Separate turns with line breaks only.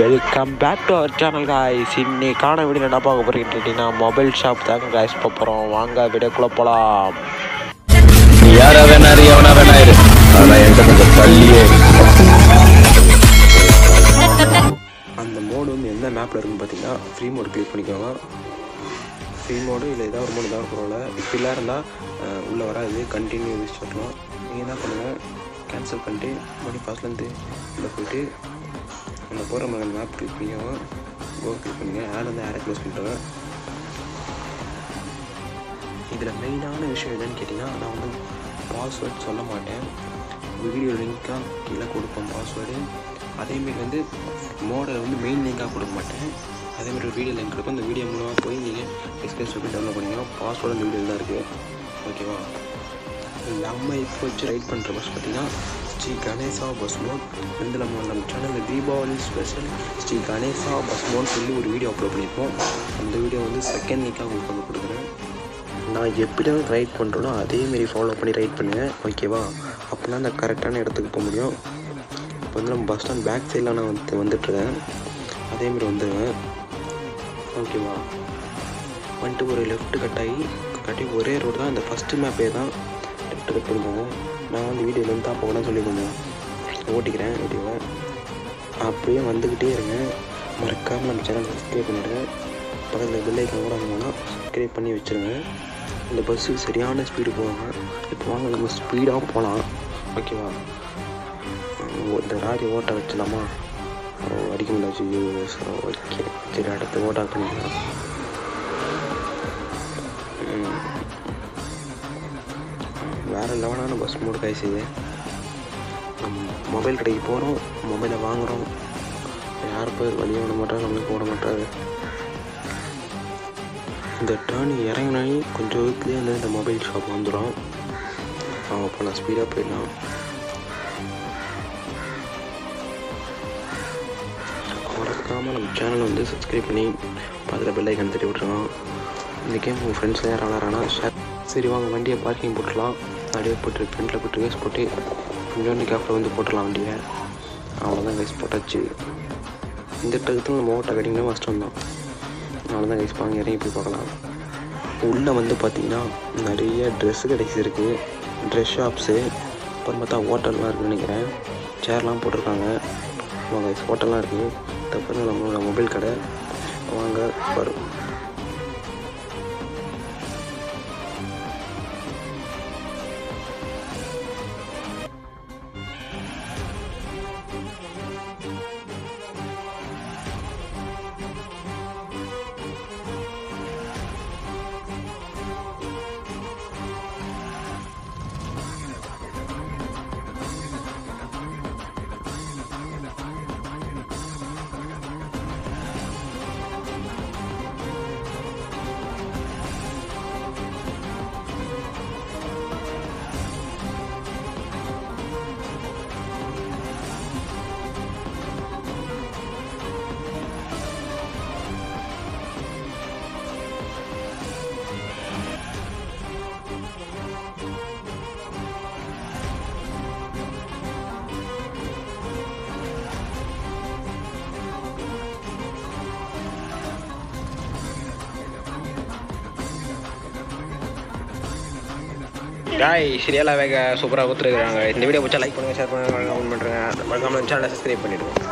Welcome back to our channel guys இன்னைக்கான video என்ன பார்க்க போறீங்கன்னு கேட்டிங்கன்னா மொபைல் ஷாப் தாங்க காய்ஸ் போக போகிறோம் வாங்க வீடியோக்குள்ளே போகலாம்
நீ யாரா வேணா இரு எவனா வேணா இரு ஆனா என்கிட்ட கொஞ்சம் தள்ளியே இரு.
அந்த மோடு வந்து எந்த மேப்பில் இருக்குன்னு பார்த்தீங்கன்னா ஃப்ரீ மோடு கிளிக் பண்ணிக்கோங்க ஃப்ரீ மோடு இல்லை ஏதாவது ஒரு மோடு ஏதாவது பரவாயில்ல இப்படிலாம் இருந்தால் உள்ளே வராது கண்டினியூ யூஸ் பண்ணலாம் நீங்கள் என்ன பண்ணுங்கள் கேன்சல் பண்ணிட்டு மறுபடியும் ஃபஸ்ட்லேருந்து உள்ளே போயிட்டு அந்த போகிற மாதிரி மேப் கிளிக் பண்ணிக்கோங்க கோ கிளிக் பண்ணுங்க ஆட் வந்து ஆடை க்ளோஸ் பண்ணிட்டு இதில் மெயினான விஷயம் என்னன்னு கேட்டிங்கன்னா நான் வந்து பாஸ்வேர்ட் சொல்ல மாட்டேன் வீடியோ லிங்க்காக கீழே கொடுப்பேன் பாஸ்வேர்டு அதேமாரி வந்து மோடை வந்து மெயின் லிங்காக கொடுக்க மாட்டேன் அதேமாதிரி ஒரு வீடியோ லிங்க் இருக்கும் அந்த வீடியோ மூலமாக போய் நீங்கள் டிஸ்கஸ் பண்ணி டவுன்லோட் பண்ணிங்கன்னா பாஸ்வேர்டு அந்த வீடியோ தான் இருக்குது ஓகேவா நம்ம இப்போ வச்சு ரைட் பண்ணுற பஸ் பார்த்தீங்கன்னா ஸ்ரீ கணேசா பஸ் மோட் இதில் நம்ம நம்ம சேனலில் தீபாவளி ஸ்பெஷல் ஸ்ரீ கணேசா பஸ் மோட்னு சொல்லி ஒரு வீடியோ அப்லோட் பண்ணியிருப்போம் அந்த வீடியோ வந்து செகண்ட் லிங்காக உங்களுக்கு வந்து கொடுக்குறேன் நான் எப்படி வந்து ரைட் பண்ணுறேனோ அதேமாரி ஃபாலோ பண்ணி ரைட் பண்ணுங்கள் ஓகேவா அப்படின்னா அந்த கரெக்டான இடத்துக்கு போக முடியும் இப்போ வந்து நம்ம பஸ் ஸ்டாண்ட் பேக் சைடில் நான் வந்து வந்துட்டுருக்கேன் அதேமாரி வந்துடுவேன் ஓகேவா வந்துட்டு ஒரு லெஃப்ட் கட் ஆகி கட்டி ஒரே ரோடு தான் இந்த ஃபஸ்ட்டு மேப்பே தான் லெஃப்ட் கட் பண்ணிக்கோங்க நான் வந்து வீடியோ லென்த்தாக போகணும்னு சொல்லி கொஞ்சம் ஓட்டிக்கிறேன் வீடியோவை அப்படியே வந்துக்கிட்டே இருங்க மறக்காமல் நம்ம சேனல் சப்ஸ்கிரைப் பண்ணிடுங்க பக்கத்தில் பெல் ஐக்கன் கூட வாங்கினா சப்ஸ்கிரைப் பண்ணி வச்சுருங்க இந்த பஸ்ஸு சரியான ஸ்பீடு போவாங்க இப்போ வாங்க நம்ம ஸ்பீடாக போகலாம் ஓகேவா இந்த ராரி ஓட்ட வச்சலாமா ஓ, அடிக்க முடியாது ஸோ ஓகே சரி அடுத்து ஓட்ட பண்ணிக்கலாம் ம். வேறு லெவலான பஸ் மோடு காய்ஸ் இது மொபைல் கடைக்கு போகிறோம் மொபைலை வாங்குகிறோம் யார் போய் வழியை விட மாட்டாரு நம்மளுக்கு ஓட மாட்டாரு இந்த டேர்ன் இறங்கினாலே கொஞ்சம் இதுலேயே வந்து இந்த மொபைல் ஷாப் வந்துடும் அவன் இப்போ நான் ஸ்பீடாக போயிடலாம் மறக்காமல் நம்ம சேனலை வந்து சப்ஸ்கிரைப் பண்ணி பக்கத்தில் பெல் ஐக்கன் தட்டி விட்ருங்க இந்த கேம் உங்கள் ஃப்ரெண்ட்ஸில் யாரும் விளாட்றானா ஷேர் சரி வாங்க வண்டியை பார்க்கிங் போட்டுடலாம் அப்படியே போட்டு ஃப்ரண்ட்டில் போட்டு கேஸ் போட்டு கொஞ்சோண்டு கேப்பில் வந்து போட்டுடலாம் வண்டியை அவ்வளோதான் கேஸ் போட்டாச்சு இந்த டகுத்தில் நம்ம ஓட்ட கட்டிங்கன்னா ஃபஸ்ட் வந்தோம் அவ்வளோதான் கைஸ் வாங்க இறங்கி போய் பார்க்கலாம் உள்ளே வந்து பார்த்தீங்கன்னா நிறைய ட்ரெஸ்ஸு கடைசி இருக்குது ட்ரெஸ் ஷாப்ஸு அப்புறம் பார்த்தா ஹோட்டல்லாம் இருக்குன்னு நினைக்கிறேன் சேர்லாம் போட்டிருக்காங்க ஆமாம் கைஸ் ஹோட்டல்லாம் இருக்குது அதுக்கப்புறம் நம்மளோட மொபைல் கடை வாங்க வரும் டாய் சீரியலாக வேக சூப்பராக கொடுத்துருக்குறாங்க இந்த வீடியோ பிடிச்சா லைக் பண்ணுங்கள் ஷேர் பண்ணுங்கள் கமெண்ட் பண்ணுறேன் மறக்காமல் சேனலை சப்ஸ்கிரைப் பண்ணிவிடுங்க